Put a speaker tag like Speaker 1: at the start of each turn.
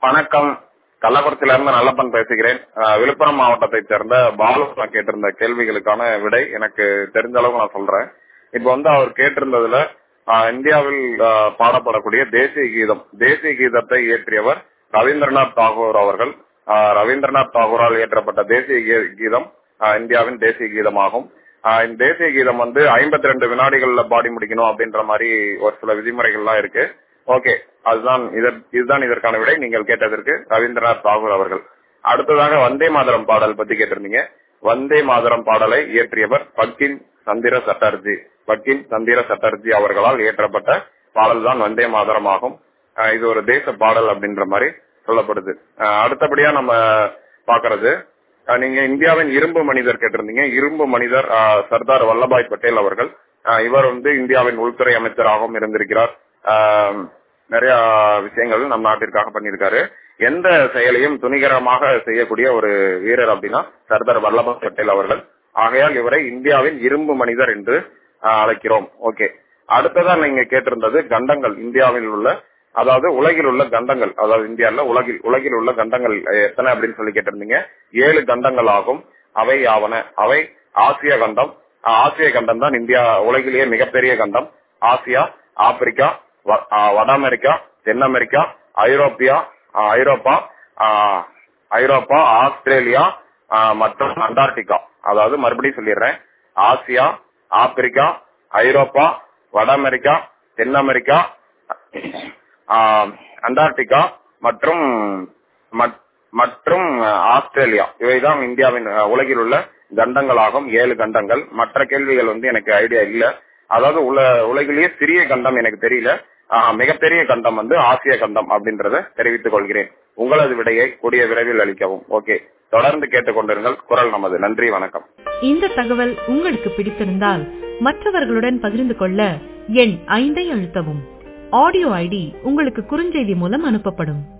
Speaker 1: வணக்கம் கள்ளக்குறிச்சியில இருந்து நல்லப்பன் பேசுகிறேன் அஹ், விழுப்புரம் மாவட்டத்தை சேர்ந்த பாலு நான் கேட்டிருந்த கேள்விகளுக்கான விடை எனக்கு தெரிஞ்ச அளவு நான் சொல்றேன் இப்ப வந்து அவர் கேட்டிருந்ததுல அஹ், இந்தியாவில் அஹ், பாடப்படக்கூடிய தேசிய கீதம் தேசிய கீதத்தை இயற்றியவர் ரவீந்திரநாத் தாகூர் அவர்கள் அஹ், ரவீந்திரநாத் தாகூரால் இயற்றப்பட்ட தேசிய கீ- கீதம் அஹ், இந்தியாவின் தேசிய கீதமாகும் அஹ், இந்த தேசிய கீதம் வந்து ஐம்பத்தி ரெண்டு வினாடிகள்ல பாடி முடிக்கணும் அப்படின்ற மாதிரி ஒரு சில விதிமுறைகள்லாம் இருக்கு ஓகே அதுதான் இதற்- இதுதான் இதற்கான விடை நீங்கள் கேட்டதற்கு ரவீந்திரநாத் தாகூர் அவர்கள் அடுத்ததாக வந்தே மாதரம் பாடல் பத்தி கேட்டிருந்தீங்க வந்தே மாதரம் பாடலை இயற்றியவர் பக்கின் சந்திர சட்டர்ஜி பக்கின் சந்திர சட்டர்ஜி அவர்களால் இயற்றப்பட்ட பாடல் தான் வந்தே மாதரம் ஆகும் அஹ் இது ஒரு தேச பாடல் அப்படின்ற மாதிரி சொல்லப்படுது அஹ் அடுத்தபடியா நம்ம பாக்குறது அஹ் நீங்க இந்தியாவின் இரும்பு மனிதர் கேட்டிருந்தீங்க இரும்பு மனிதர் அஹ், சர்தார் வல்லபாய் பட்டேல் அவர்கள் அஹ், இவர் வந்து இந்தியாவின் உள்துறை அமைச்சராகவும் இருந்திருக்கிறார் அஹ், நிறைய விஷயங்கள் நம் நாட்டிற்காக பண்ணியிருக்காரு எந்த செயலையும் துணிகரமாக செய்யக்கூடிய ஒரு வீரர் அப்படின்னா சர்தார் வல்லபாய் பட்டேல் அவர்கள் ஆகையால் இவரை இந்தியாவின் இரும்பு மனிதர் என்று அஹ், அழைக்கிறோம் ஓகே அடுத்ததா நீங்க கேட்டிருந்தது கண்டங்கள் இந்தியாவில் உள்ள அதாவது உலகில் உள்ள கண்டங்கள் அதாவது இந்தியாவில் உலகில் உலகில் உள்ள கண்டங்கள் அஹ், எத்தனை அப்படின்னு சொல்லி கேட்டிருந்தீங்க ஏழு கண்டங்கள் ஆகும் அவை யாவன அவை ஆசிய கண்டம் அஹ், ஆசிய கண்டம் தான் இந்தியா உலகிலேயே மிகப்பெரிய கண்டம் ஆசியா ஆப்பிரிக்கா வ- அஹ், வட அமெரிக்கா தென் அமெரிக்கா ஐரோப்பியா அஹ், ஐரோப்பா அஹ், ஐரோப்பா ஆஸ்திரேலியா அஹ், மற்றும் அண்டார்டிகா அதாவது மறுபடியும் சொல்லிடுறேன் ஆசியா ஆப்பிரிக்கா ஐரோப்பா வட அமெரிக்கா தென் அமெரிக்கா ஆஹ், அண்டார்டிகா மற்றும் மற்- மற்றும் ஆஸ்திரேலியா இவைதான் இந்தியாவின் அஹ், உலகில் உள்ள கண்டங்களாகும் ஏழு கண்டங்கள் மற்ற கேள்விகள் வந்து எனக்கு ஐடியா இல்ல அதாவது உல உலகிலேயே சிறிய கண்டம் எனக்கு தெரியல ஆஹ், மிகப்பெரிய கண்டம் வந்து ஆசிய கண்டம் அப்படின்றத தெரிவித்துக் கொள்கிறேன் உங்களது விடையை கூடிய விரைவில் அளிக்கவும் ஓகே தொடர்ந்து கேட்டுக்கொண்டிருங்கள் குரல் நமது நன்றி வணக்கம்
Speaker 2: இந்த தகவல் உங்களுக்கு பிடித்திருந்தால் மற்றவர்களுடன் பகிர்ந்து கொள்ள எண் ஐந்தை அழுத்தவும் ஆடியோ ஐடி உங்களுக்கு குறுஞ்செய்தி மூலம் அனுப்பப்படும்